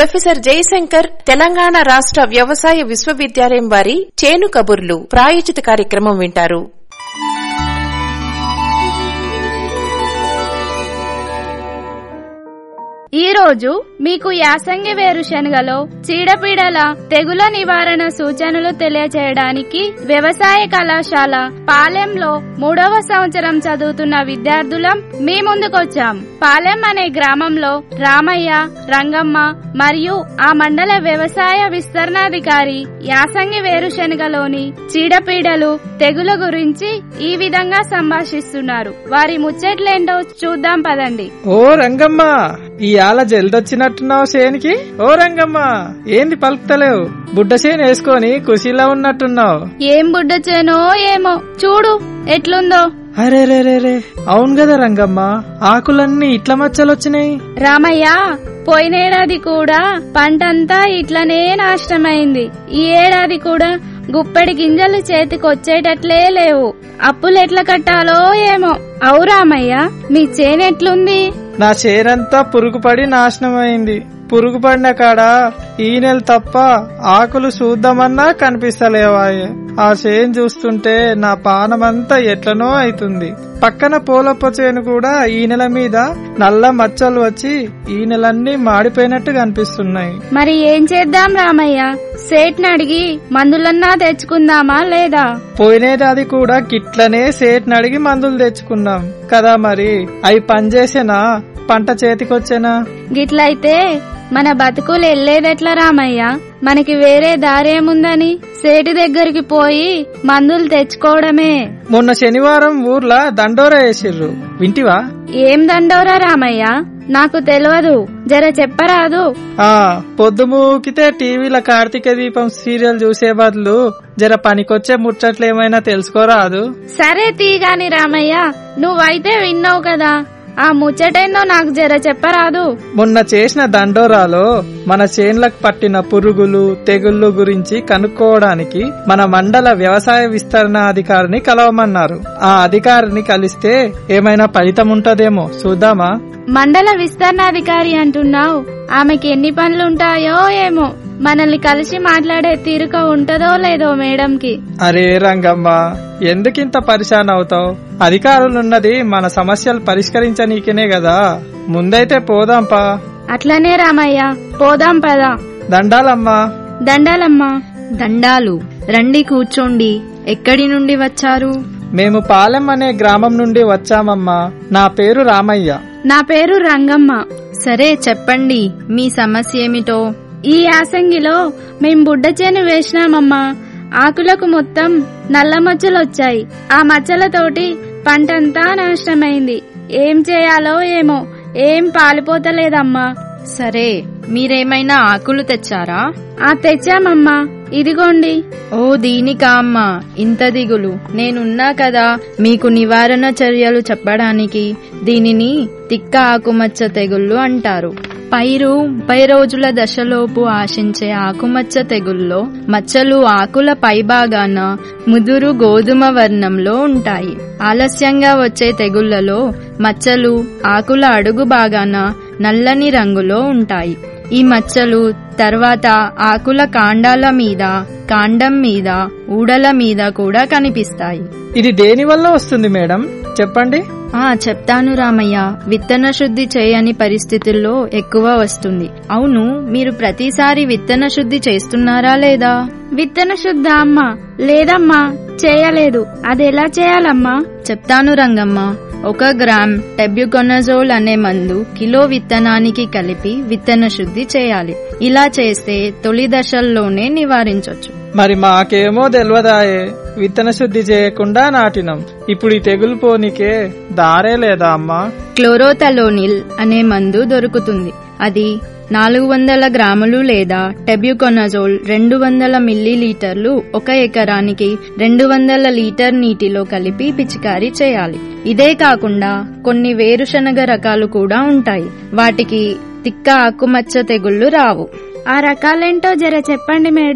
professor Jayashankar Telangana రాష్ట్ర వ్యవసాయ విశ్వవిద్యాలయం వారి చేను కబుర్లు ప్రాయోజిత కార్యక్రమం వింటారు ఈ రోజు మీకు యాసంగి వేరుశనగలో చీడపీడల తెగుల నివారణ సూచనలు తెలియజేయడానికి వ్యవసాయ కళాశాల పాలెంలో మూడవ సంవత్సరం చదువుతున్న విద్యార్థులం మీ ముందుకొచ్చాం పాలెం అనే గ్రామంలో రామయ్య రంగమ్మ మరియు ఆ మండల వ్యవసాయ విస్తరణాధికారి యాసంగి వేరుశనగలోని చీడపీడలు తెగుల గురించి ఈ విధంగా సంభాషిస్తున్నారు వారి ముచ్చట్లేంటో చూద్దాం పదండి ఓ రంగమ్మ ఇయాల జల్దొచ్చినట్టున్నావు చేనికి ఓ రంగమ్మ ఏంది పలుకుతలేవు బుడ్డ చేను వేసుకొని ఖుషీలో ఉన్నట్టున్నావు ఏం బుడ్డచేనో ఏమో చూడు ఎట్లుందో అరే రే రే రే అవును కదా రంగమ్మ ఆకులన్నీ ఇట్ల మచ్చలొచ్చినాయి రామయ్య పోయినేడాది కూడా పంటంతా ఇట్లనే నాశనమైంది ఈ ఏడాది కూడా గుప్పెడి గింజలు చేతికొచ్చేటట్లే లేవు అప్పులు ఎట్లా కట్టాలో ఏమో అవు రామయ్య మీ చేనెట్లుంది నా చేనంతా పురుగుపడి నాశనమైంది పురుగు పడిన కాడ ఈ నెల తప్ప ఆకులు చూద్దామన్నా కనిపిస్తలేవాయే ఆ చేను చూస్తుంటే నా పానమంతా ఎట్లనో అవుతుంది పక్కన పూలప్ప చేను కూడా ఈ నెల మీద నల్ల మచ్చలు వచ్చి ఈ నెలన్నీ మాడిపోయినట్టు కనిపిస్తున్నాయి మరి ఏం చేద్దాం రామయ్య సేట్ని అడిగి మందులన్నా తెచ్చుకుందామా లేదా పోయినేదాది కూడా గిట్లనే సేట్ని అడిగి మందులు తెచ్చుకున్నాం కదా మరి అవి పనిచేసేనా పంట చేతికొచ్చేనా గిట్లయితే మన బతుకులు ఎల్లేదెట్లా రామయ్య మనకి వేరే దారేముందని సేటి దగ్గరికి పోయి మందులు తెచ్చుకోవడమే మొన్న శనివారం ఊర్లో దండోరా వేసిర్రు వింటివా ఏం దండోరా రామయ్య నాకు తెలియదు జర చెప్పరాదు ఆ పొద్దుమూకితే టీవీల కార్తీక దీపం సీరియల్ చూసే బదులు జర పనికొచ్చే ముచ్చట్లు ఏమైనా తెలుసుకోరాదు సరే తీగాని రామయ్య నువ్వైతే విన్నావు కదా ఆ ముచ్చటేందో నాకు జర చెప్పరాదు మొన్న చేసిన దండోరాలో మన చేన్లకు పట్టిన పురుగులు తెగుళ్ళు గురించి కనుక్కోవడానికి మన మండల వ్యవసాయ విస్తరణ అధికారిని కలవమన్నారు ఆ అధికారిని కలిస్తే ఏమైనా ఫలితం ఉంటదేమో చూద్దామా మండల విస్తరణాధికారి అంటున్నావు ఆమెకి ఎన్ని పనులుంటాయో ఏమో మనల్ని కలిసి మాట్లాడే తీరుక ఉంటదో లేదో మేడంకి అరే రంగమ్మ ఎందుకింత పరిశాన్ అవుతావు అధికారులున్నది మన సమస్యలు పరిష్కరించనీకనే కదా ముందైతే పోదాంపా అట్లనే రామయ్య పోదాం పదా దండాలమ్మా దండాలమ్మా దండాలు రండి కూర్చోండి ఎక్కడి నుండి వచ్చారు మేము పాలెం అనే గ్రామం నుండి వచ్చామమ్మా నా పేరు రామయ్య నా పేరు రంగమ్మ సరే చెప్పండి మీ సమస్య ఏమిటో ఈ యాసంగిలో మేం బుడ్డ చేను వేసినామమ్మా ఆకులకు మొత్తం నల్ల మచ్చలు వచ్చాయి ఆ మచ్చలతోటి పంటంతా నాశనమైంది ఏం చేయాలో ఏమో ఏం పాలిపోతలేదమ్మా సరే మీరేమైనా ఆకులు తెచ్చారా ఆ తెచ్చామమ్మా ఇదిగోండి ఓ దీనికా అమ్మా ఇంత దిగులు నేనున్నా కదా మీకు నివారణ చర్యలు చెప్పడానికి దీనిని తిక్క ఆకుమచ్చ తెగుళ్ళు అంటారు పైరు పై రోజుల దశలోపు ఆశించే ఆకుమచ్చ తెగుల్లో మచ్చలు ఆకుల పైభాగాన ముదురు గోధుమ వర్ణంలో ఉంటాయి ఆలస్యంగా వచ్చే తెగుళ్లలో మచ్చలు ఆకుల అడుగు భాగాన నల్లని రంగులో ఉంటాయి ఈ మచ్చలు తర్వాత ఆకుల కాండాల మీద కాండం మీద ఊడల మీద కూడా కనిపిస్తాయి ఇది దేని వల్ల వస్తుంది మేడం చెప్పండి ఆ చెప్తాను రామయ్య విత్తన శుద్ధి చేయని పరిస్థితుల్లో ఎక్కువ వస్తుంది అవును మీరు ప్రతిసారి విత్తన శుద్ధి చేస్తున్నారా లేదా విత్తన శుద్ధ అమ్మా లేదమ్మా చేయలేదు అది ఎలా చేయాలమ్మా చెప్తాను రంగమ్మ ఒక గ్రామ్ టెబ్యుకొనజోల్ అనే మందు కిలో విత్తనానికి కలిపి విత్తన శుద్ధి చేయాలి ఇలా చేస్తే తొలి దశల్లోనే నివారించొచ్చు మరి మాకేమో తెలియదాయే విత్తన శుద్ధి చేయకుండా నాటినం ఇప్పుడు ఈ తెగులు పోనీకే దారే లేదా అమ్మా క్లోరోథలోనిల్ అనే మందు దొరుకుతుంది అది నాలుగు వందల గ్రాములు లేదా టెబ్యుకొనజోల్ రెండు వందల మిల్లీలీటర్లు ఒక ఎకరానికి రెండు వందల లీటర్ నీటిలో కలిపి పిచికారీ చేయాలి ఇదే కాకుండా కొన్ని వేరుశనగ రకాలు కూడా ఉంటాయి వాటికి తిక్క ఆకుమచ్చ తెగుళ్లు రావు ఆ రకాలేంటో జర చెప్పండి మేడం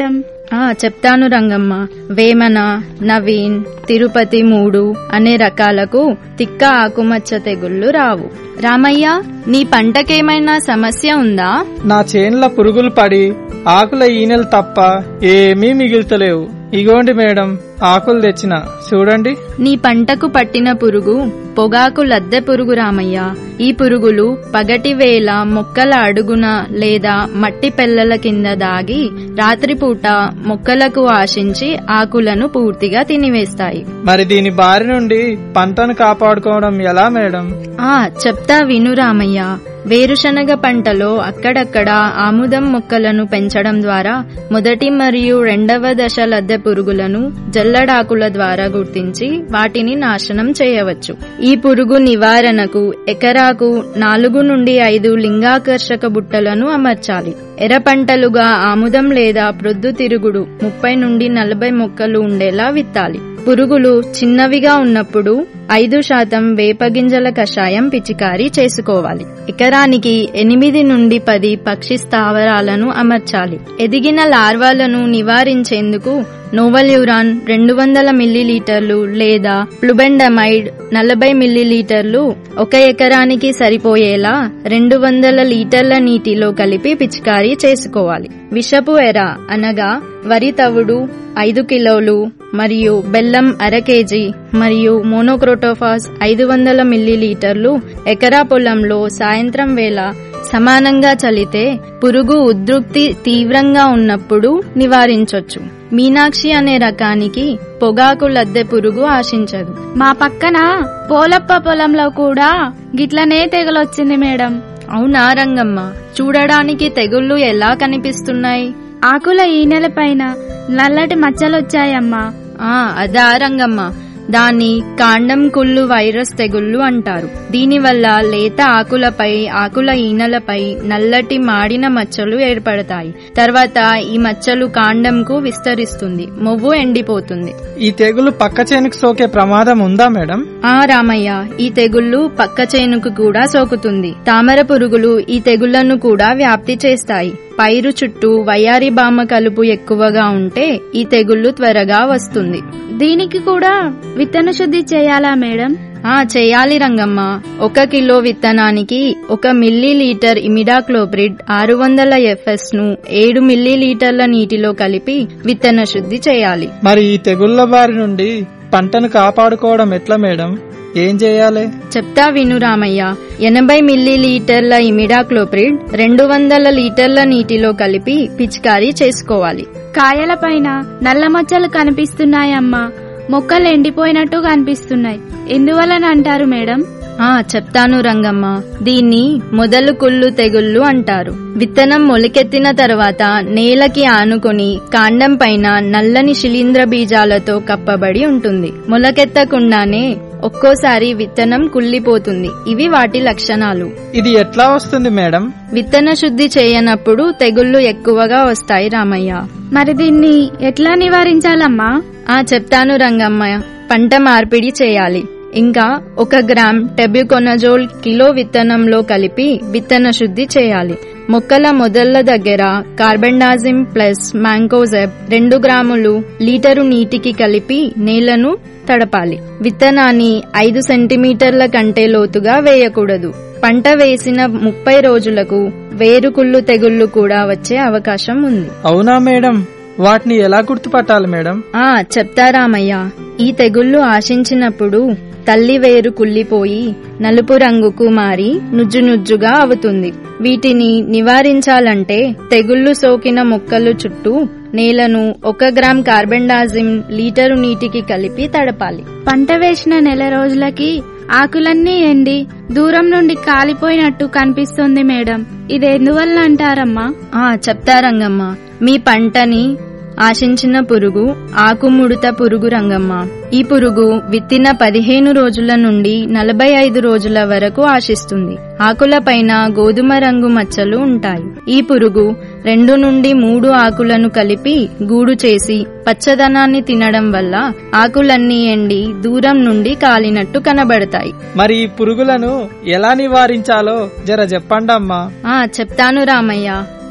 ఆ చెప్తాను రంగమ్మ వేమన నవీన్ తిరుపతి మూడు అనే రకాలకు తిక్క ఆకుమచ్చ తెగుళ్లు రావు రామయ్య నీ పంటకేమైనా సమస్య ఉందా నా చేన్ల పురుగులు పడి ఆకుల ఈనెలు తప్ప ఏమీ మిగులుతలేవు ఇగోండి మేడం ఆకులు తెచ్చిన చూడండి నీ పంటకు పట్టిన పురుగు పొగాకు లద్దె పురుగు రామయ్య ఈ పురుగులు పగటి వేళ మొక్కల అడుగున లేదా మట్టి పెల్లల కింద దాగి రాత్రిపూట మొక్కలకు ఆశించి ఆకులను పూర్తిగా తినివేస్తాయి మరి దీని బారి నుండి పంటను కాపాడుకోవడం ఎలా మేడం ఆ చెప్తా విను రామయ్య వేరుశనగ పంటలో అక్కడక్కడ ఆముదం మొక్కలను పెంచడం ద్వారా మొదటి మరియు రెండవ దశ లద్దె పురుగులను జల్లడాకుల ద్వారా గుర్తించి వాటిని నాశనం చేయవచ్చు ఈ పురుగు నివారణకు ఎకరాకు నాలుగు నుండి ఐదు లింగాకర్షక బుట్టలను అమర్చాలి ఎర్ర పంటలుగా ఆముదం లేదా ప్రొద్దుతిరుగుడు ముప్పై నుండి నలభై మొక్కలు ఉండేలా విత్తాలి పురుగులు చిన్నవిగా ఉన్నప్పుడు ఐదు శాతం వేపగింజల కషాయం పిచికారీ చేసుకోవాలి ఎకరానికి ఎనిమిది నుండి పది పక్షి స్థావరాలను అమర్చాలి ఎదిగిన లార్వాలను నివారించేందుకు నోవల్యూరాన్ రెండు వందల మిల్లీలీటర్లు లేదా ప్లుబెండమైడ్ నలభై మిల్లీలీటర్లు ఒక ఎకరానికి సరిపోయేలా రెండు వందల లీటర్ల నీటిలో కలిపి పిచికారీ చేసుకోవాలి విషపు ఎర అనగా వరి తవుడు ఐదు కిలోలు మరియు బెల్లం అర కేజీ మరియు మోనోక్రోటోఫాస్ ఐదు వందల మిల్లీలీటర్లు ఎకరా పొలంలో సాయంత్రం వేళ సమానంగా చలితే పురుగు ఉద్రిక్తి తీవ్రంగా ఉన్నప్పుడు నివారించొచ్చు మీనాక్షి అనే రకానికి పొగాకు లద్దె పురుగు ఆశించదు మా పక్కన పోలప్ప పొలంలో కూడా గిట్లనే తెగలొచ్చింది మేడం అవునా రంగమ్మ చూడడానికి తెగుళ్ళు ఎలా కనిపిస్తున్నాయి ఆకుల ఈనెల పైన నల్లటి మచ్చలొచ్చాయమ్మా ఆ అదా రంగమ్మ దాన్ని కాండం కుళ్ళు వైరస్ తెగుళ్ళు అంటారు దీనివల్ల లేత ఆకులపై ఆకుల ఈనెలపై నల్లటి మాడిన మచ్చలు ఏర్పడతాయి తర్వాత ఈ మచ్చలు కాండంకు విస్తరిస్తుంది మొవ్వు ఎండిపోతుంది ఈ తెగులు పక్క చేనుకు సోకే ప్రమాదం ఉందా మేడం ఆ రామయ్య ఈ తెగుళ్ళు పక్క చేనుకు కూడా సోకుతుంది తామర పురుగులు ఈ తెగుళ్లను కూడా వ్యాప్తి చేస్తాయి పైరు చుట్టూ వయ్యారి బామ కలుపు ఎక్కువగా ఉంటే ఈ తెగుళ్లు త్వరగా వస్తుంది దీనికి కూడా విత్తన శుద్ధి చేయాలా మేడం ఆ చేయాలి రంగమ్మ ఒక కిలో విత్తనానికి ఒక మిల్లీ లీటర్ ఇమిడాక్లోప్రిడ్ ఆరు వందల ఎఫ్ఎస్ ను ఏడు మిల్లీ లీటర్ల నీటిలో కలిపి విత్తన శుద్ధి చేయాలి మరి ఈ తెగుళ్ల బారి నుండి పంటను కాపాడుకోవడం ఎట్లా మేడం ఏం చేయాలి చెప్తా విను రామయ్య ఎనభై మిల్లీ లీటర్ల ఇమిడాక్లోప్రిడ్ రెండు వందల లీటర్ల నీటిలో కలిపి పిచికారీ చేసుకోవాలి కాయల పైన నల్ల మచ్చలు కనిపిస్తున్నాయమ్మా మొక్కలు ఎండిపోయినట్టు కనిపిస్తున్నాయి ఎందువలన అంటారు మేడం ఆ చెప్తాను రంగమ్మ దీన్ని మొదలు కుళ్ళు తెగుళ్ళు అంటారు విత్తనం మొలకెత్తిన తర్వాత నేలకి ఆనుకొని కాండం పైన నల్లని శిలీంద్ర బీజాలతో కప్పబడి ఉంటుంది మొలకెత్తకుండానే ఒక్కోసారి విత్తనం కుళ్ళిపోతుంది ఇవి వాటి లక్షణాలు ఇది ఎట్లా వస్తుంది మేడం విత్తన శుద్ధి చేయనప్పుడు తెగుళ్ళు ఎక్కువగా వస్తాయి రామయ్య మరి దీన్ని ఎట్లా నివారించాలమ్మా ఆ చెప్తాను రంగమ్మ పంట మార్పిడి చేయాలి ఇంకా ఒక గ్రామ్ టెబ్యుకొనజోల్ కిలో విత్తనంలో కలిపి విత్తన శుద్ధి చేయాలి మొక్కల మొదళ్ల దగ్గర కార్బెండాజిమ్ ప్లస్ మ్యాంకోజెబ్ రెండు గ్రాములు లీటరు నీటికి కలిపి నేలను తడపాలి విత్తనాన్ని ఐదు సెంటీమీటర్ల కంటే లోతుగా వేయకూడదు పంట వేసిన ముప్పై రోజులకు వేరుకుళ్ళు తెగుళ్లు కూడా వచ్చే అవకాశం ఉంది అవునా మేడం వాటిని ఎలా గుర్తుపట్టాలి మేడం ఆ చెప్తారామయ్య ఈ తెగుళ్లు ఆశించినప్పుడు తల్లి వేరు కుళ్ళిపోయి నలుపు రంగుకు మారి నుజ్జు నుజ్జుగా అవుతుంది వీటిని నివారించాలంటే తెగుళ్లు సోకిన మొక్కలు చుట్టూ నేలను ఒక గ్రామ్ కార్బెండాజిమ్ లీటరు నీటికి కలిపి తడపాలి పంట వేసిన నెల రోజులకి ఆకులన్నీ ఎండి దూరం నుండి కాలిపోయినట్టు కనిపిస్తుంది మేడం ఇది ఎందువల్ల అంటారమ్మా ఆ చెప్తారంగమ్మ మీ పంటని ఆశించిన పురుగు ఆకుముడత పురుగు రంగమ్మ ఈ పురుగు విత్తిన పదిహేను రోజుల నుండి నలభై ఐదు రోజుల వరకు ఆశిస్తుంది ఆకులపైన గోధుమ రంగు మచ్చలు ఉంటాయి ఈ పురుగు రెండు నుండి మూడు ఆకులను కలిపి గూడు చేసి పచ్చదనాన్ని తినడం వల్ల ఆకులన్నీ ఎండి దూరం నుండి కాలినట్టు కనబడతాయి మరి ఈ పురుగులను ఎలా నివారించాలో జర చెప్పండమ్మా ఆ చెప్తాను రామయ్య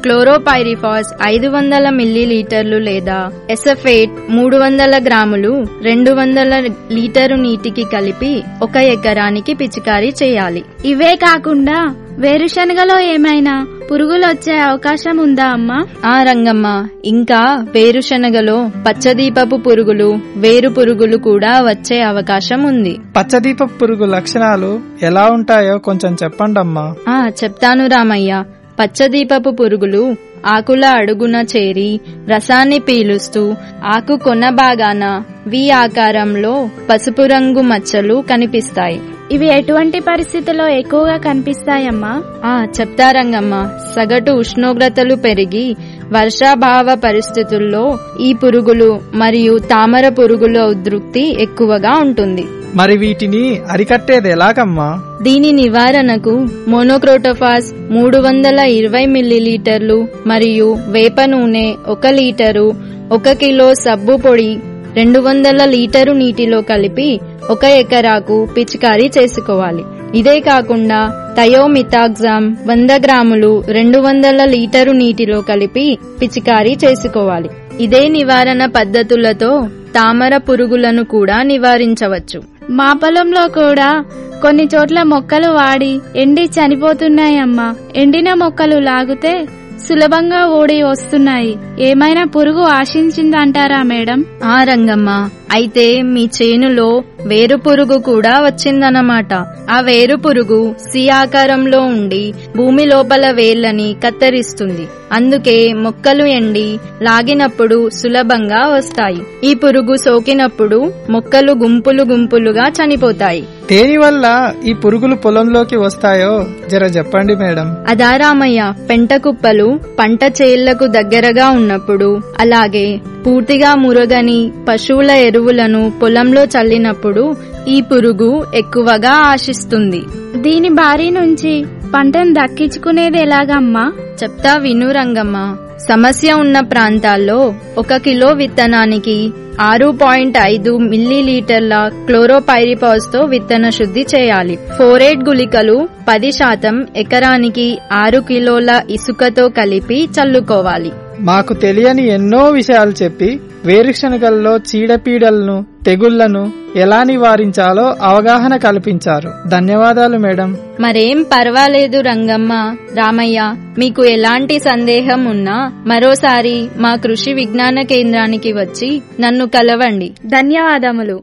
క్లోరోపైరిఫాస్ ఐదు వందల మిల్లీలీటర్లు లేదా ఎసఫేట్ మూడు వందల గ్రాములు రెండు వందల లీటరు నీటికి కలిపి ఒక ఎకరానికి పిచికారీ చేయాలి ఇవే కాకుండా వేరుశనగలో ఏమైనా పురుగులు వచ్చే అవకాశం ఉందా అమ్మా ఆ రంగమ్మ ఇంకా వేరుశనగలో పచ్చదీపపు పురుగులు వేరు పురుగులు కూడా వచ్చే అవకాశం ఉంది పచ్చదీప పురుగు లక్షణాలు ఎలా ఉంటాయో కొంచెం చెప్పండమ్మా ఆ చెప్తాను రామయ్య పచ్చదీపపు పురుగులు ఆకుల అడుగున చేరి రసాన్ని పీలుస్తూ ఆకు కొన భాగాన వి ఆకారంలో పసుపు రంగు మచ్చలు కనిపిస్తాయి ఇవి ఎటువంటి పరిస్థితుల్లో ఎక్కువగా కనిపిస్తాయమ్మా ఆ చెప్తారంగమ్మ సగటు ఉష్ణోగ్రతలు పెరిగి వర్షాభావ పరిస్థితుల్లో ఈ పురుగులు మరియు తామర పురుగుల ఉధృతి ఎక్కువగా ఉంటుంది మరి వీటిని అరికట్టేది ఎలాగమ్మా దీని నివారణకు మోనోక్రోటోఫాస్ మూడు వందల ఇరవై మిల్లీలీటర్లు మరియు వేప నూనె ఒక లీటరు ఒక కిలో సబ్బు పొడి రెండు వందల లీటరు నీటిలో కలిపి ఒక ఎకరాకు పిచికారీ చేసుకోవాలి ఇదే కాకుండా థయోమితాగ్జామ్ వంద గ్రాములు రెండు వందల లీటరు నీటిలో కలిపి పిచికారీ చేసుకోవాలి ఇదే నివారణ పద్ధతులతో తామర పురుగులను కూడా నివారించవచ్చు మా పొలంలో కూడా కొన్ని చోట్ల మొక్కలు వాడి ఎండి చనిపోతున్నాయమ్మా ఎండిన మొక్కలు లాగితే సులభంగా ఓడి వస్తున్నాయి ఏమైనా పురుగు ఆశించిందంటారా మేడం ఆ రంగమ్మ అయితే మీ చేనులో వేరు పురుగు కూడా వచ్చిందన్నమాట ఆ వేరు పురుగు సి ఆకారంలో ఉండి భూమి లోపల వేళ్ళని కత్తరిస్తుంది అందుకే మొక్కలు ఎండి లాగినప్పుడు సులభంగా వస్తాయి ఈ పురుగు సోకినప్పుడు మొక్కలు గుంపులు గుంపులుగా చనిపోతాయి దేని వల్ల ఈ పురుగులు పొలంలోకి వస్తాయో జర చెప్పండి మేడం అదా రామయ్య పెంట కుప్పలు పంట చేళ్లకు దగ్గరగా ఉన్నప్పుడు అలాగే పూర్తిగా మురగని పశువుల ఎరువులను పొలంలో చల్లినప్పుడు ఈ పురుగు ఎక్కువగా ఆశిస్తుంది దీని బారి నుంచి పంటను దక్కించుకునేది ఎలాగమ్మా చెప్తా విను రంగమ్మ సమస్య ఉన్న ప్రాంతాల్లో ఒక కిలో విత్తనానికి ఆరు పాయింట్ ఐదు మిల్లీలీటర్ల క్లోరోపైరిపాస్ తో విత్తన శుద్ధి చేయాలి ఫోరేట్ గుళికలు పది శాతం ఎకరానికి ఆరు కిలోల ఇసుకతో కలిపి చల్లుకోవాలి మాకు తెలియని ఎన్నో విషయాలు చెప్పి వేరుశనగల్లో చీడపీడలను తెగుళ్లను ఎలా నివారించాలో అవగాహన కల్పించారు ధన్యవాదాలు మేడం మరేం పర్వాలేదు రంగమ్మ రామయ్య మీకు ఎలాంటి సందేహం ఉన్నా మరోసారి మా కృషి విజ్ఞాన కేంద్రానికి వచ్చి నన్ను కలవండి ధన్యవాదములు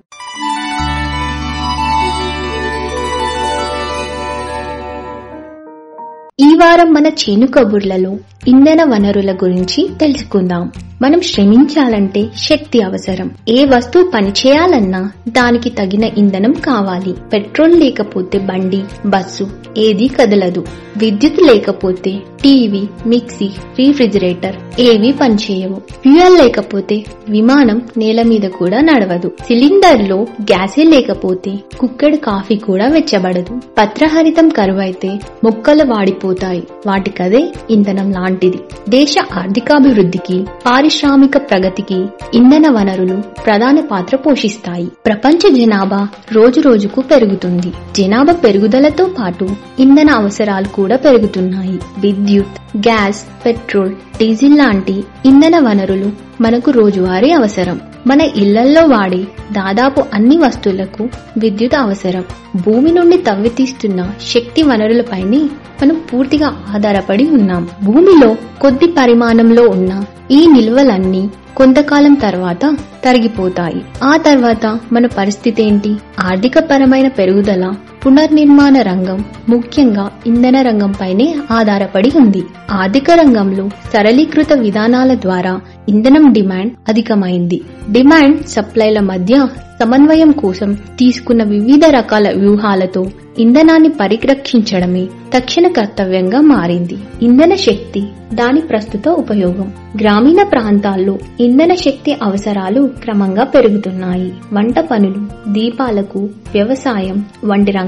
ఈ వారం మన చేను కబుర్లలో ఇంధన వనరుల గురించి తెలుసుకుందాం మనం శ్రమించాలంటే శక్తి అవసరం ఏ వస్తువు పనిచేయాలన్నా దానికి తగిన ఇంధనం కావాలి పెట్రోల్ లేకపోతే బండి బస్సు ఏదీ కదలదు విద్యుత్ లేకపోతే టీవీ మిక్సీ రీఫ్రిజిరేటర్ ఏవీ పనిచేయవు ఫ్యూయల్ లేకపోతే విమానం నేల మీద కూడా నడవదు సిలిండర్ లో గ్యాసే లేకపోతే కుక్కడి కాఫీ కూడా వెచ్చబడదు పత్రహరితం కరువైతే మొక్కలు వాడిపోతాయి వాటికదే ఇంధనం లాంటిది దేశ ఆర్థికాభివృద్ధికి పారిశ్రామిక ప్రగతికి ఇంధన వనరులు ప్రధాన పాత్ర పోషిస్తాయి ప్రపంచ జనాభా రోజు రోజుకు పెరుగుతుంది జనాభా పెరుగుదలతో పాటు ఇంధన అవసరాలు కూడా పెరుగుతున్నాయి విద్యుత్ గ్యాస్ పెట్రోల్ డీజిల్ లాంటి ఇంధన వనరులు మనకు రోజువారీ అవసరం మన ఇళ్లల్లో వాడే దాదాపు అన్ని వస్తువులకు విద్యుత్ అవసరం భూమి నుండి తవ్వి తీస్తున్న శక్తి వనరులపైనే మనం పూర్తిగా ఆధారపడి ఉన్నాం భూమిలో కొద్ది పరిమాణంలో ఉన్న ఈ నిల్వలన్నీ కొంతకాలం తర్వాత తరిగిపోతాయి ఆ తర్వాత మన పరిస్థితి ఏంటి ఆర్థిక పరమైన పెరుగుదల పునర్నిర్మాణ రంగం ముఖ్యంగా ఇంధన రంగంపైనే ఆధారపడి ఉంది ఆర్థిక రంగంలో సరళీకృత విధానాల ద్వారా ఇంధనం డిమాండ్ అధికమైంది డిమాండ్ సప్లైల మధ్య సమన్వయం కోసం తీసుకున్న వివిధ రకాల వ్యూహాలతో ఇంధనాన్ని పరిరక్షించడమే తక్షణ కర్తవ్యంగా మారింది ఇంధన శక్తి దాని ప్రస్తుత ఉపయోగం గ్రామీణ ప్రాంతాల్లో ఇంధన శక్తి అవసరాలు క్రమంగా పెరుగుతున్నాయి వంట పనులు దీపాలకు వ్యవసాయం వంటి రంగాలు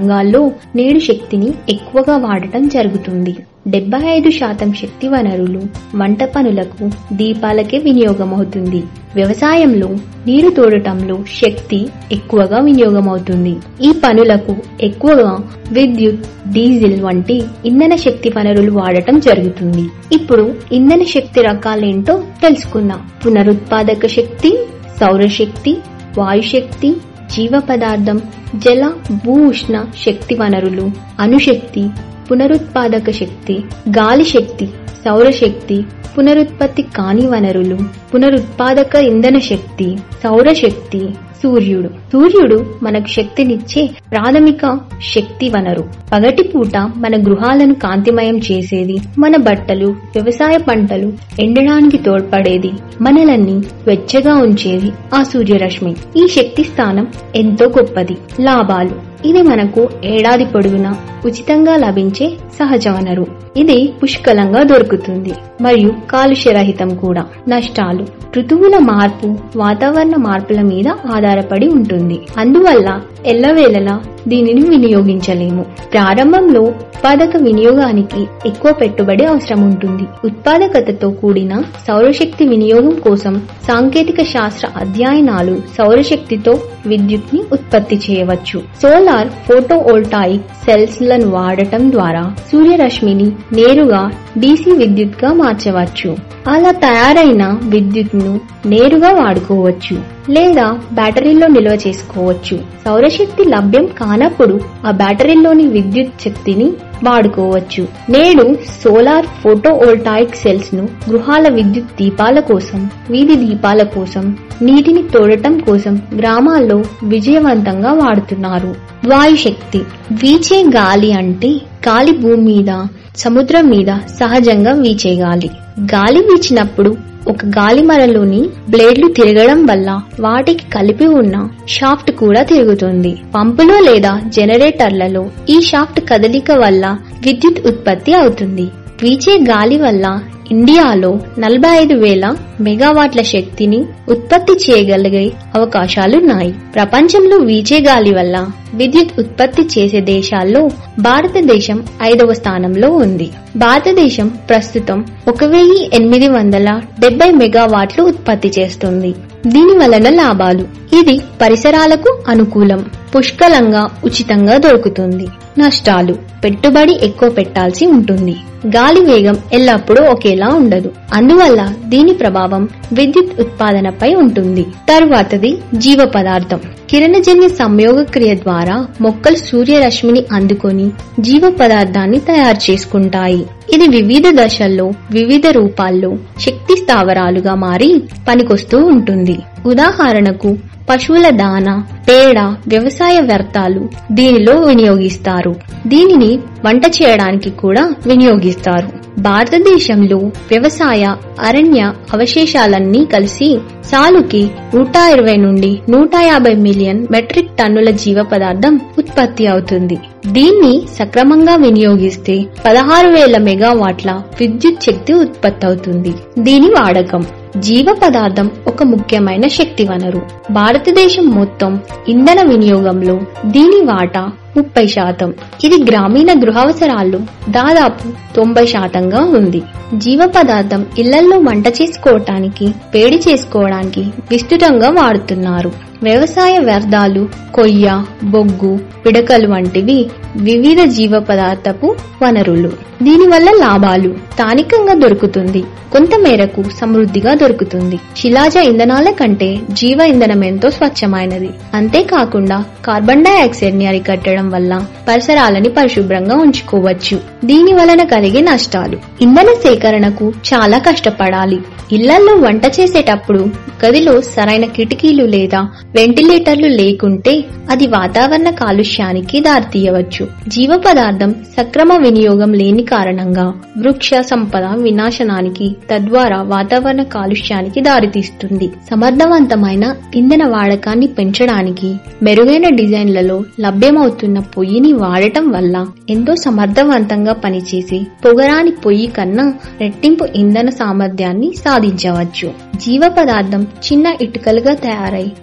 రంగాల్లో నేడు శక్తిని ఎక్కువగా వాడటం జరుగుతుంది డెబ్బై ఐదు శాతం శక్తి వనరులు వంట పనులకు దీపాలకే వినియోగమవుతుంది వ్యవసాయంలో నీరు తోడటంలో శక్తి ఎక్కువగా వినియోగమవుతుంది ఈ పనులకు ఎక్కువగా విద్యుత్ డీజిల్ వంటి ఇంధన శక్తి వనరులు వాడటం జరుగుతుంది ఇప్పుడు ఇంధన శక్తి రకాలేంటో తెలుసుకుందాం పునరుత్పాదక శక్తి సౌరశక్తి వాయుశక్తి జీవ పదార్థం జల భూ ఉష్ణ శక్తి వనరులు అణుశక్తి పునరుత్పాదక శక్తి గాలి శక్తి సౌరశక్తి పునరుత్పత్తి కాని వనరులు పునరుత్పాదక ఇంధన శక్తి సౌరశక్తి సూర్యుడు సూర్యుడు మనకు శక్తినిచ్చే ప్రాథమిక శక్తి వనరు పగటిపూట మన గృహాలను కాంతిమయం చేసేది మన బట్టలు వ్యవసాయ పంటలు ఎండడానికి తోడ్పడేది మనలన్నీ వెచ్చగా ఉంచేది ఆ సూర్యరశ్మి ఈ శక్తి స్థానం ఎంతో గొప్పది లాభాలు ఇది మనకు ఏడాది పొడవునా ఉచితంగా లభించే సహజ వనరు ఇది పుష్కలంగా దొరుకుతుంది మరియు కాలుష్యరహితం కూడా నష్టాలు ఋతువుల మార్పు వాతావరణ మార్పుల మీద ఆధారపడి ఉంటుంది అందువల్ల ఎల్లవేళలా దీనిని వినియోగించలేము ప్రారంభంలో ఉత్పాదక వినియోగానికి ఎక్కువ పెట్టుబడి అవసరం ఉంటుంది ఉత్పాదకతతో కూడిన సౌరశక్తి వినియోగం కోసం సాంకేతిక శాస్త్ర అధ్యయనాలు సౌరశక్తితో విద్యుత్ ని ఉత్పత్తి చేయవచ్చు సోలార్ ఫోటో వోల్టాయిక్ సెల్స్ లను వాడటం ద్వారా సూర్యరశ్మిని నేరుగా డీసీ విద్యుత్ గా మార్చవచ్చు అలా తయారైన విద్యుత్ ను నేరుగా వాడుకోవచ్చు లేదా బ్యాటరీలో నిల్వ చేసుకోవచ్చు సౌరశక్తి లభ్యం కానప్పుడు ఆ బ్యాటరీలోని విద్యుత్ శక్తిని వాడుకోవచ్చు నేడు సోలార్ ఫోటో వోల్టాయిక్ సెల్స్ ను గృహాల విద్యుత్ దీపాల కోసం వీధి దీపాల కోసం నీటిని తోడటం కోసం గ్రామాల్లో విజయవంతంగా వాడుతున్నారు వాయుశక్తి వీచే గాలి అంటే గాలి భూమి మీద సముద్రం మీద సహజంగా వీచే గాలి గాలి వీచినప్పుడు ఒక గాలి మరలోని బ్లేడ్లు తిరగడం వల్ల వాటికి కలిపి ఉన్న షాఫ్ట్ కూడా తిరుగుతుంది పంపులో లేదా జనరేటర్లలో ఈ షాఫ్ట్ కదలిక వల్ల విద్యుత్ ఉత్పత్తి అవుతుంది వీచే గాలి వల్ల ఇండియాలో నలభై ఐదు వేల మెగావాట్ల శక్తిని ఉత్పత్తి చేయగలిగే అవకాశాలున్నాయి ప్రపంచంలో వీచే గాలి వల్ల విద్యుత్ ఉత్పత్తి చేసే దేశాల్లో భారతదేశం ఐదవ స్థానంలో ఉంది భారతదేశం ప్రస్తుతం ఒక వెయ్యి ఎనిమిది వందల డెబ్బై మెగావాట్లు ఉత్పత్తి చేస్తుంది దీని వలన లాభాలు ఇది పరిసరాలకు అనుకూలం పుష్కలంగా ఉచితంగా దొరుకుతుంది నష్టాలు పెట్టుబడి ఎక్కువ పెట్టాల్సి ఉంటుంది గాలి వేగం ఎల్లప్పుడూ ఒకేలా ఉండదు అందువల్ల దీని ప్రభావం విద్యుత్ ఉత్పాదనపై ఉంటుంది తరువాతది జీవ పదార్థం కిరణజన్య సంయోగ క్రియ ద్వారా మొక్కలు సూర్యరశ్మిని అందుకొని జీవ పదార్థాన్ని తయారు చేసుకుంటాయి ఇది వివిధ దశల్లో వివిధ రూపాల్లో శక్తి స్థావరాలుగా మారి పనికొస్తూ ఉంటుంది ఉదాహరణకు పశువుల దాన పేడ వ్యవసాయ వ్యర్థాలు దీనిలో వినియోగిస్తారు దీనిని వంట చేయడానికి కూడా వినియోగిస్తారు భారతదేశంలో వ్యవసాయ అరణ్య అవశేషాలన్నీ కలిసి సాలుకి నూట ఇరవై నుండి నూట యాభై మిలియన్ మెట్రిక్ టన్నుల జీవ పదార్థం ఉత్పత్తి అవుతుంది దీన్ని సక్రమంగా వినియోగిస్తే పదహారు వేల మెగావాట్ల విద్యుత్ శక్తి ఉత్పత్తి అవుతుంది దీని వాడకం జీవ పదార్థం ఒక ముఖ్యమైన శక్తి వనరు భారతదేశం మొత్తం ఇంధన వినియోగంలో దీని వాటా ముప్పై శాతం ఇది గ్రామీణ గృహావసరాల్లో దాదాపు తొంభై శాతంగా ఉంది జీవ పదార్థం ఇళ్లలో వంట చేసుకోవటానికి వేడి చేసుకోవడానికి విస్తృతంగా వాడుతున్నారు వ్యవసాయ వ్యర్థాలు కొయ్య బొగ్గు పిడకలు వంటివి వివిధ జీవ పదార్థపు వనరులు దీనివల్ల లాభాలు స్థానికంగా దొరుకుతుంది కొంత మేరకు సమృద్ధిగా దొరుకుతుంది శిలాజ ఇంధనాల కంటే జీవ ఇంధనం ఎంతో స్వచ్ఛమైనది అంతేకాకుండా కార్బన్ డైఆక్సైడ్ ని అరికట్టడం వల్ల పరిసరాలని పరిశుభ్రంగా ఉంచుకోవచ్చు దీని వలన కలిగే నష్టాలు ఇంధన సేకరణకు చాలా కష్టపడాలి ఇళ్లలో వంట చేసేటప్పుడు గదిలో సరైన కిటికీలు లేదా వెంటిలేటర్లు లేకుంటే అది వాతావరణ కాలుష్యానికి దారితీయవచ్చు జీవ పదార్థం సక్రమ వినియోగం లేని కారణంగా వృక్ష సంపద వినాశనానికి తద్వారా వాతావరణ కాలుష్యానికి దారితీస్తుంది సమర్థవంతమైన ఇంధన వాడకాన్ని పెంచడానికి మెరుగైన డిజైన్లలో లభ్యమవుతున్న పొయ్యిని వాడటం వల్ల ఎంతో సమర్థవంతంగా పనిచేసి పొగరాని పొయ్యి కన్నా రెట్టింపు ఇంధన సామర్థ్యాన్ని సాధించవచ్చు జీవ పదార్థం చిన్న ఇటుకలుగా తయారై ఉండటం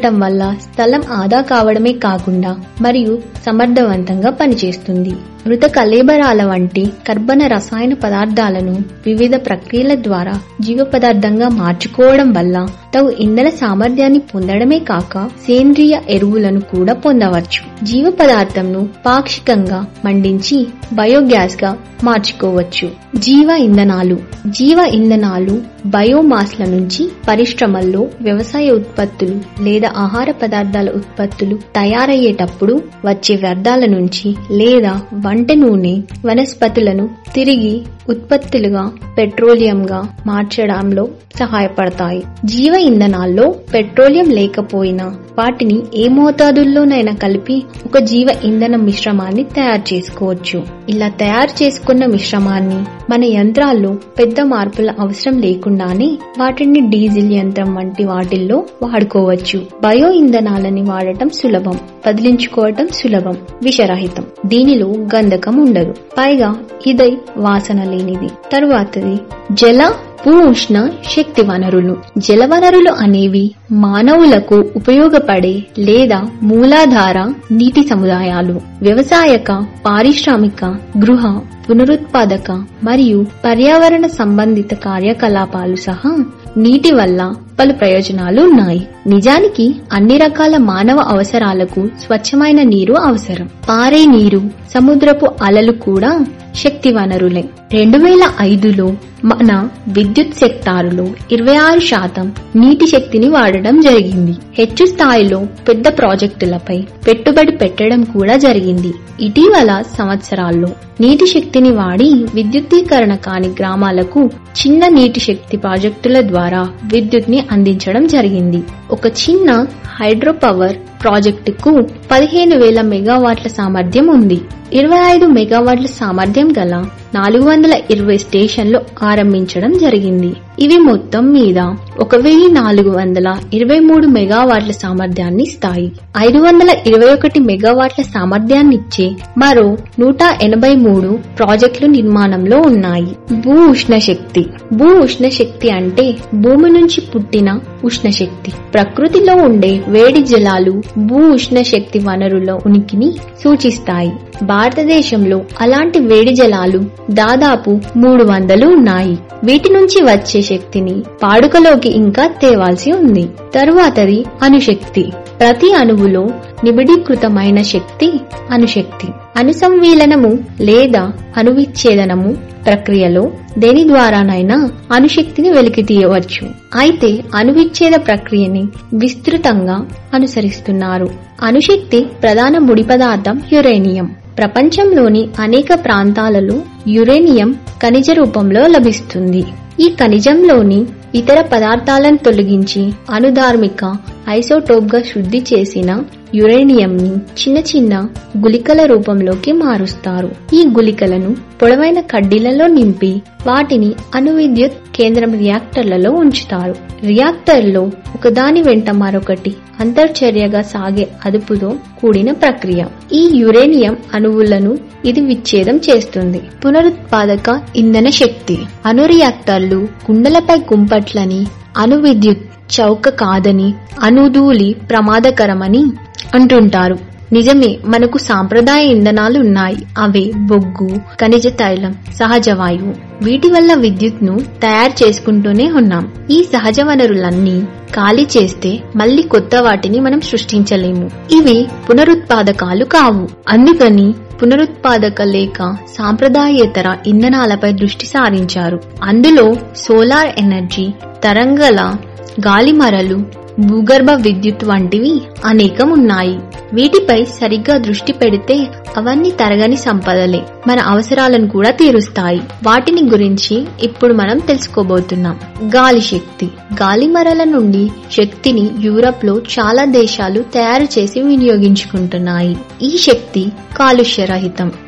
చేయటం వల్ల స్థలం ఆదా కావడమే కాకుండా మరియు సమర్థవంతంగా పనిచేస్తుంది మృత కలేబరాల వంటి కర్బన రసాయన పదార్థాలను వివిధ ప్రక్రియల ద్వారా జీవ పదార్థంగా మార్చుకోవడం వల్ల తగు ఇంధన సామర్థ్యాన్ని పొందడమే కాక సేంద్రియ ఎరువులను కూడా పొందవచ్చు జీవ పదార్థంను పాక్షికంగా మండించి బయోగ్యాస్ గా మార్చుకోవచ్చు జీవ ఇంధనాలు జీవ ఇంధనాలు బయోమాస్ల నుంచి పరిశ్రమల్లో వ్యవసాయ ఉత్పత్తులు లేదా ఆహార పదార్థాల ఉత్పత్తులు తయారయ్యేటప్పుడు వచ్చే వ్యర్థాల నుంచి లేదా వంట నూనె వనస్పతులను తిరిగి ఉత్పత్తులుగా పెట్రోలియంగా మార్చడంలో సహాయపడతాయి జీవ ఇంధనాల్లో పెట్రోలియం లేకపోయినా వాటిని ఏ మోతాదుల్లోనైనా కలిపి ఒక జీవ ఇంధన మిశ్రమాన్ని తయారు చేసుకోవచ్చు ఇలా తయారు చేసుకున్న మిశ్రమాన్ని మన యంత్రాల్లో పెద్ద మార్పుల అవసరం లేకుండానే వాటిని డీజిల్ యంత్రం వంటి వాటిల్లో వాడుకోవచ్చు బయో ఇంధనాలని వాడటం సులభం బదిలించుకోవటం సులభం విషరహితం దీనిలో గంధకం ఉండదు పైగా ఇదై వాసన లేనిది తరువాతది జల భూ ఉష్ణ శక్తి వనరులు జల వనరులు అనేవి మానవులకు ఉపయోగపడే లేదా మూలాధార నీటి సముదాయాలు వ్యవసాయక పారిశ్రామిక గృహ పునరుత్పాదక మరియు పర్యావరణ సంబంధిత కార్యకలాపాలు సహా నీటి వల్ల పలు ప్రయోజనాలు ఉన్నాయి నిజానికి అన్ని రకాల మానవ అవసరాలకు స్వచ్ఛమైన నీరు అవసరం పారే నీరు సముద్రపు అలలు కూడా శక్తి వనరులే రెండు వేల ఐదులో మన విద్యుత్ సెక్టారులో ఇరవై ఆరు శాతం నీటి శక్తిని వాడడం జరిగింది హెచ్చు స్థాయిలో పెద్ద ప్రాజెక్టులపై పెట్టుబడి పెట్టడం కూడా జరిగింది ఇటీవల సంవత్సరాల్లో నీటి శక్తిని వాడి విద్యుద్దీకరణ కాని గ్రామాలకు చిన్న నీటి శక్తి ప్రాజెక్టుల ద్వారా విద్యుత్ ని అందించడం జరిగింది ఒక చిన్న హైడ్రో పవర్ ప్రాజెక్టుకు పదిహేను వేల మెగావాట్ల సామర్థ్యం ఉంది ఇరవై ఐదు మెగావాట్ల సామర్థ్యం గల నాలుగు వందల ఇరవై స్టేషన్లు ఆరంభించడం జరిగింది ఇవి మొత్తం మీద ఒక వెయ్యి నాలుగు వందల ఇరవై మూడు మెగావాట్ల సామర్థ్యాన్ని ఇస్తాయి ఐదు వందల ఇరవై ఒకటి మెగావాట్ల సామర్థ్యాన్నిచ్చే మరో నూట ఎనభై మూడు ప్రాజెక్టులు నిర్మాణంలో ఉన్నాయి భూ ఉష్ణ శక్తి భూ ఉష్ణ శక్తి అంటే భూమి నుంచి పుట్టిన ఉష్ణ శక్తి ప్రకృతిలో ఉండే వేడి జలాలు భూ ఉష్ణ శక్తి వనరుల ఉనికిని సూచిస్తాయి భారతదేశంలో అలాంటి వేడి జలాలు దాదాపు మూడు వందలు ఉన్నాయి వీటి నుంచి వచ్చే శక్తిని పాడుకలోకి ఇంకా తేవాల్సి ఉంది తరువాతది అణుశక్తి ప్రతి అణువులో నిబిడీకృతమైన శక్తి అణుశక్తి అణుసంవీలనము లేదా అణువిచ్ఛేదనము ప్రక్రియలో దేని ద్వారానైనా అణుశక్తిని వెలికి తీయవచ్చు అయితే అణువిచ్ఛేద ప్రక్రియని విస్తృతంగా అనుసరిస్తున్నారు అణుశక్తి ప్రధాన ముడి పదార్థం యురేనియం ప్రపంచంలోని అనేక ప్రాంతాలలో యురేనియం ఖనిజ రూపంలో లభిస్తుంది ఈ ఖనిజంలోని ఇతర పదార్థాలను తొలగించి అనుధార్మిక ఐసోటోప్ గా శుద్ధి చేసిన యురేనియం ని చిన్న చిన్న గుళికల రూపంలోకి మారుస్తారు ఈ గుళికలను పొడవైన కడ్డీలలో నింపి వాటిని అణు విద్యుత్ కేంద్రం రియాక్టర్లలో ఉంచుతారు రియాక్టర్లో ఒకదాని వెంట మరొకటి అంతర్చర్యగా సాగే అదుపుతో కూడిన ప్రక్రియ ఈ యురేనియం అణువులను ఇది విచ్ఛేదం చేస్తుంది పునరుత్పాదక ఇంధన శక్తి అణు రియాక్టర్లు కుండలపై కుంపట్లని అణు విద్యుత్ చౌక కాదని అనుధూలి ప్రమాదకరమని అంటుంటారు నిజమే మనకు సాంప్రదాయ ఇంధనాలు ఉన్నాయి అవే బొగ్గు ఖనిజ తైలం సహజ వాయువు వీటి వల్ల విద్యుత్ ను తయారు చేసుకుంటూనే ఉన్నాం ఈ సహజ వనరులన్నీ ఖాళీ చేస్తే మళ్ళీ కొత్త వాటిని మనం సృష్టించలేము ఇవి పునరుత్పాదకాలు కావు అందుకని పునరుత్పాదక లేక సాంప్రదాయేతర ఇంధనాలపై దృష్టి సారించారు అందులో సోలార్ ఎనర్జీ తరంగల గాలిమరలు భూగర్భ విద్యుత్ వంటివి అనేకం ఉన్నాయి వీటిపై సరిగ్గా దృష్టి పెడితే అవన్నీ తరగని సంపదలే మన అవసరాలను కూడా తీరుస్తాయి వాటిని గురించి ఇప్పుడు మనం తెలుసుకోబోతున్నాం గాలి శక్తి గాలిమరల నుండి శక్తిని యూరప్ లో చాలా దేశాలు తయారు చేసి వినియోగించుకుంటున్నాయి ఈ శక్తి కాలుష్య రహితం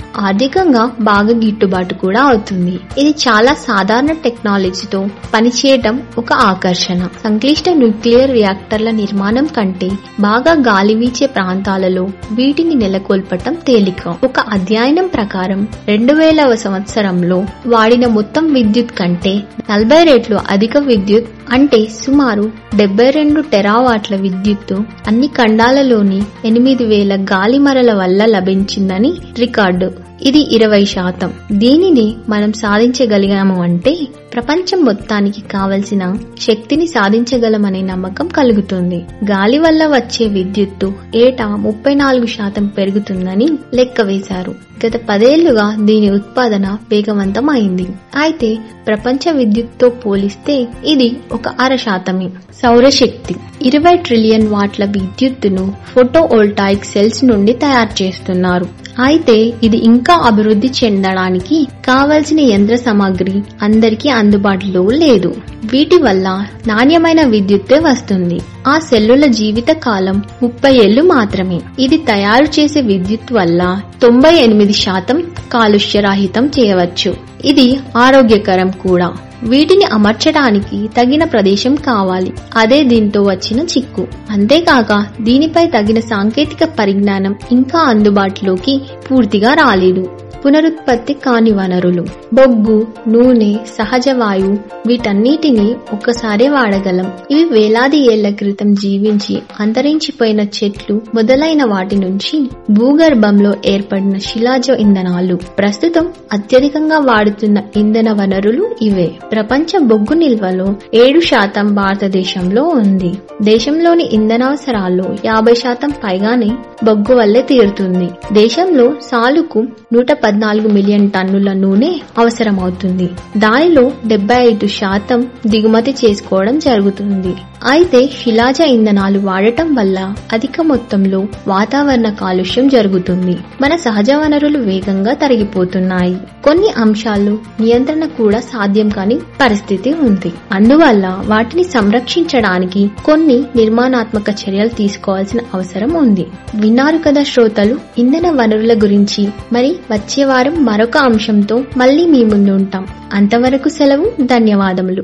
ఆర్థికంగా బాగా గిట్టుబాటు కూడా అవుతుంది ఇది చాలా సాధారణ టెక్నాలజీతో పనిచేయటం ఒక ఆకర్షణ సంక్లిష్ట న్యూక్లియర్ రియాక్టర్ల నిర్మాణం కంటే బాగా గాలి వీచే ప్రాంతాలలో వీటిని నెలకొల్పటం తేలిక ఒక అధ్యయనం ప్రకారం రెండు వేలవ సంవత్సరంలో వాడిన మొత్తం విద్యుత్ కంటే నలభై రెట్లు అధిక విద్యుత్ అంటే సుమారు డెబ్బై రెండు టెరావాట్ల విద్యుత్తు అన్ని ఖండాలలోని ఎనిమిది వేల గాలిమరల వల్ల లభించిందని రికార్డు ఇది ఇరవై శాతం దీనిని మనం సాధించగలిగాము అంటే ప్రపంచం మొత్తానికి కావలసిన శక్తిని సాధించగలమనే నమ్మకం కలుగుతుంది గాలి వల్ల వచ్చే విద్యుత్తు ఏటా ముప్పై నాలుగు శాతం పెరుగుతుందని లెక్క వేశారు గత పదేళ్లుగా దీని ఉత్పాదన వేగవంతం అయింది అయితే ప్రపంచ విద్యుత్తో పోలిస్తే ఇది ఒక అర శాతమే సౌరశక్తి ఇరవై ట్రిలియన్ వాట్ల విద్యుత్తును ఫోటో ఓల్టాయిక్ సెల్స్ నుండి తయారు చేస్తున్నారు అయితే ఇది ఇంకా అభివృద్ధి చెందడానికి కావలసిన యంత్ర సామాగ్రి అందరికీ అందుబాటులో లేదు వీటి వల్ల నాణ్యమైన విద్యుత్తే వస్తుంది ఆ సెల్లుల జీవిత కాలం ముప్పై ఏళ్లు మాత్రమే ఇది తయారు చేసే విద్యుత్ వల్ల తొంభై ఎనిమిది శాతం కాలుష్యరహితం చేయవచ్చు ఇది ఆరోగ్యకరం కూడా వీటిని అమర్చడానికి తగిన ప్రదేశం కావాలి అదే దీంతో వచ్చిన చిక్కు అంతేకాక దీనిపై తగిన సాంకేతిక పరిజ్ఞానం ఇంకా అందుబాటులోకి పూర్తిగా రాలేదు పునరుత్పత్తి కాని వనరులు బొగ్గు నూనె సహజ వాయువు వీటన్నిటిని ఒక్కసారే వాడగలం ఇవి వేలాది ఏళ్ల క్రితం జీవించి అంతరించిపోయిన చెట్లు మొదలైన వాటి నుంచి భూగర్భంలో ఏర్పడిన శిలాజ ఇంధనాలు ప్రస్తుతం అత్యధికంగా వాడుతున్న ఇంధన వనరులు ఇవే ప్రపంచ బొగ్గు నిల్వలో ఏడు శాతం భారతదేశంలో ఉంది దేశంలోని ఇంధనావసరాల్లో యాభై శాతం పైగానే బొగ్గు వల్లే తీరుతుంది దేశంలో సాలుకు నూట పద్నాలుగు మిలియన్ టన్నుల నూనె అవసరమవుతుంది దానిలో డెబ్బై ఐదు శాతం దిగుమతి చేసుకోవడం జరుగుతుంది అయితే శిలాజ ఇంధనాలు వాడటం వల్ల అధిక మొత్తంలో వాతావరణ కాలుష్యం జరుగుతుంది మన సహజ వనరులు వేగంగా తరిగిపోతున్నాయి కొన్ని అంశాలు నియంత్రణ కూడా సాధ్యం కాని పరిస్థితి ఉంది అందువల్ల వాటిని సంరక్షించడానికి కొన్ని నిర్మాణాత్మక చర్యలు తీసుకోవాల్సిన అవసరం ఉంది విన్నారు కదా శ్రోతలు ఇంధన వనరుల గురించి మరి వచ్చే వారం మరొక అంశంతో మళ్ళీ మీ ముందు ఉంటాం అంతవరకు సెలవు ధన్యవాదములు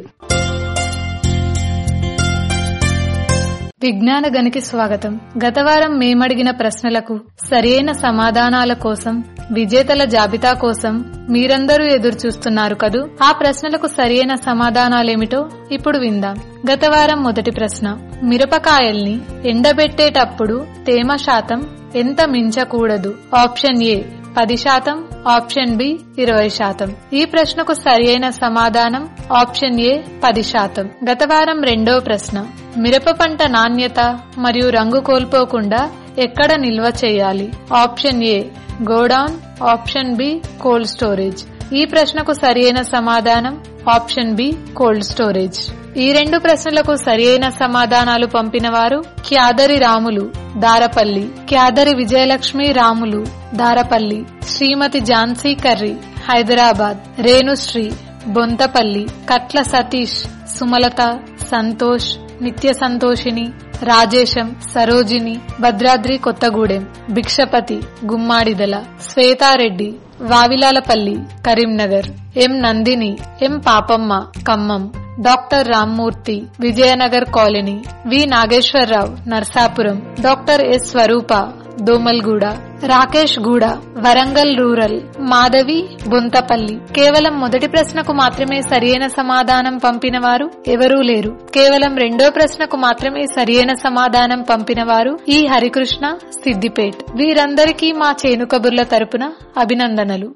విజ్ఞాన గనికి స్వాగతం గత వారం మేమడిగిన ప్రశ్నలకు సరైన సమాధానాల కోసం విజేతల జాబితా కోసం మీరందరూ ఎదురు చూస్తున్నారు కదూ ఆ ప్రశ్నలకు సరైన సమాధానాలేమిటో ఇప్పుడు విందాం గత వారం మొదటి ప్రశ్న మిరపకాయల్ని ఎండబెట్టేటప్పుడు తేమ శాతం ఎంత మించకూడదు ఆప్షన్ ఏ పది శాతం ఆప్షన్ బి ఇరవై శాతం ఈ ప్రశ్నకు సరియైన సమాధానం ఆప్షన్ ఏ పది శాతం గత వారం రెండో ప్రశ్న మిరప పంట నాణ్యత మరియు రంగు కోల్పోకుండా ఎక్కడ నిల్వ చేయాలి option A godown option B cold storage ఈ ప్రశ్నకు సరియైన సమాధానం ఆప్షన్ బి కోల్డ్ స్టోరేజ్ ఈ రెండు ప్రశ్నలకు సరియైన సమాధానాలు పంపిన వారు Kyadari Ramulu Darapalli Kyadari Vijayalakshmi Ramulu Darapalli Srimati Jhansi Karri Hyderabad Renusri Bonthapalli Katla Satish Sumalatha Santosh Nitya Santoshini Rajesham Sarojini Bhadradri Kothagudem Bhikshapathi Gummadidala Swetha Reddy Vavilalapalli Karimnagar M Nandini M Papamma Khammam doctor Rammurthy Vijayanagar colony V Nageswara Rao Narsapuram doctor S Swaroopa Domalguda Rakesh Guda Warangal rural Madhavi Bonthapalli కేవలం మొదటి ప్రశ్నకు మాత్రమే సరియైన సమాధానం పంపిన వారు ఎవరూ లేరు కేవలం రెండో ప్రశ్నకు మాత్రమే సరియైన సమాధానం పంపిన వారు ఈ హరికృష్ణ సిద్దిపేట్ వీరందరికీ మా చేను కబుర్ల తరపున అభినందనలు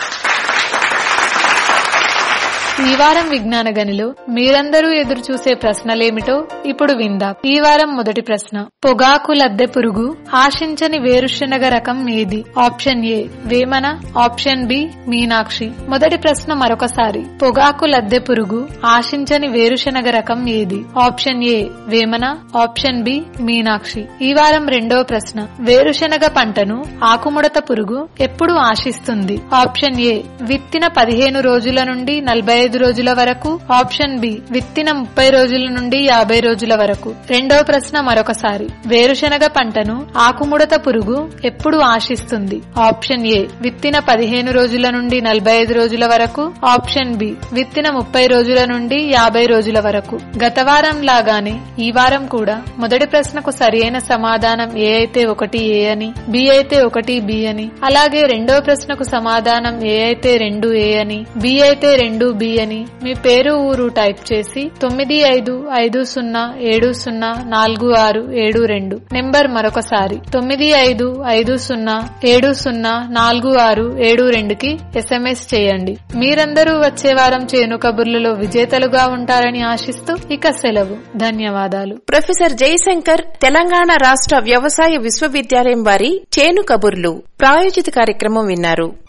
ఈ వారం విజ్ఞాన గనిలో మీరందరూ ఎదురు చూసే ప్రశ్నలేమిటో ఇప్పుడు విందాం ఈ వారం మొదటి ప్రశ్న పొగాకు లద్దె పురుగు ఆశించని వేరుశనగ రకం ఏది option A Vemana option B Meenakshi మొదటి ప్రశ్న మరొకసారి పొగాకు లద్దె పురుగు ఆశించని వేరుశనగ రకం ఏది option A Vemana option B Meenakshi ఈ వారం రెండవ ప్రశ్న వేరుశనగ పంటను ఆకుముడత పురుగు ఎప్పుడు ఆశిస్తుంది ఆప్షన్ ఏ విత్తిన పదిహేను రోజుల నుండి నలభై ఐదు రోజుల వరకు ఆప్షన్ బి విత్తిన ముప్పై రోజుల నుండి యాభై రోజుల వరకు రెండో ప్రశ్న మరొకసారి వేరుశనగ పంటను ఆకుముడత పురుగు ఎప్పుడు ఆశిస్తుంది ఆప్షన్ ఏ విత్తిన పదిహేను రోజుల నుండి నలభై ఐదు రోజుల వరకు ఆప్షన్ బి విత్తిన ముప్పై రోజుల నుండి యాభై రోజుల వరకు గత వారం లాగానే ఈ వారం కూడా మొదటి ప్రశ్నకు సరియైన సమాధానం ఏ అయితే ఒకటి ఏ అని బి అయితే ఒకటి బి అని అలాగే రెండో ప్రశ్నకు సమాధానం ఏ అయితే రెండు ఏ అని బి అయితే రెండు బి అని మీ పేరు ఊరు టైప్ చేసి తొమ్మిది ఐదు ఐదు సున్నా ఏడు సున్నా నాలుగు ఆరు ఏడు రెండు నెంబర్ మరొకసారి తొమ్మిది ఐదు ఐదు సున్నా ఏడు సున్నా నాలుగు ఆరు ఏడు రెండుకి ఎస్ఎంఎస్ చేయండి మీరందరూ వచ్చే వారం చేను కబుర్లలో విజేతలుగా ఉంటారని ఆశిస్తూ ఇక సెలవు ధన్యవాదాలు ప్రొఫెసర్ జయశంకర్ తెలంగాణ రాష్ట్ర వ్యవసాయ విశ్వవిద్యాలయం వారి చేను కబుర్లు ప్రాయోజిత కార్యక్రమం విన్నారు